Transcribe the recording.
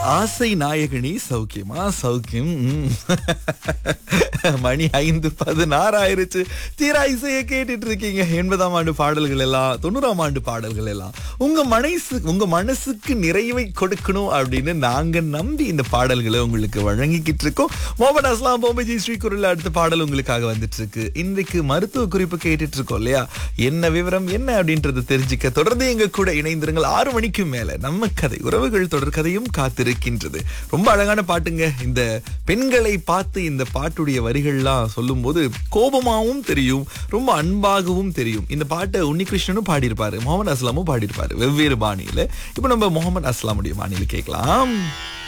ஆசை நாயகனி சௌக்கியமா சௌக்கியம் ம். மணி ஐந்து பதினாறு ஆயிருச்சு தீரா இசையை கேட்டுட்டு இருக்கீங்க எண்பதாம் ஆண்டு பாடல்கள் எல்லாம் தொண்ணூறாம் ஆண்டு பாடல்கள் எல்லாம் உங்க மனசு உங்க மனசுக்கு நிறைவை கொடுக்கணும் அப்படின்னு நாங்க நம்பி இந்த பாடல்களை உங்களுக்கு வழங்கிக்கிட்டு இருக்கோம் மோகன் அஸ்லாம் பொம்பஜி ஸ்ரீகுருல அடுத்த பாடல் உங்களுக்காக வந்துட்டு இருக்கு இன்றைக்கு மருத்துவ குறிப்பு கேட்டுட்டு இருக்கோம் இல்லையா என்ன விவரம் என்ன அப்படின்றத தெரிஞ்சுக்க தொடர்ந்து எங்க கூட இணைந்திருங்கள் ஆறு மணிக்கு மேல நம்ம கதை உறவுகள் தொடர் கதையும் காத்திருக்கின்றது ரொம்ப அழகான பாட்டுங்க இந்த பெண்களை பார்த்து இந்த பாட்டுடைய வரிகள்லாம் சொல்லும்போது கோபமாவும் தெரியும் ரொம்ப அன்பாகவும் தெரியும் இந்த பாட்டை உன்னிகிருஷ்ணனும் பாடியிருப்பாரு முகமது அஸ்லாமும் பாடியிருப்பாரு வெவ்வேறு பாணியில இப்ப நம்ம முகமது அஸ்லாமுடைய பாணியில கேட்கலாம்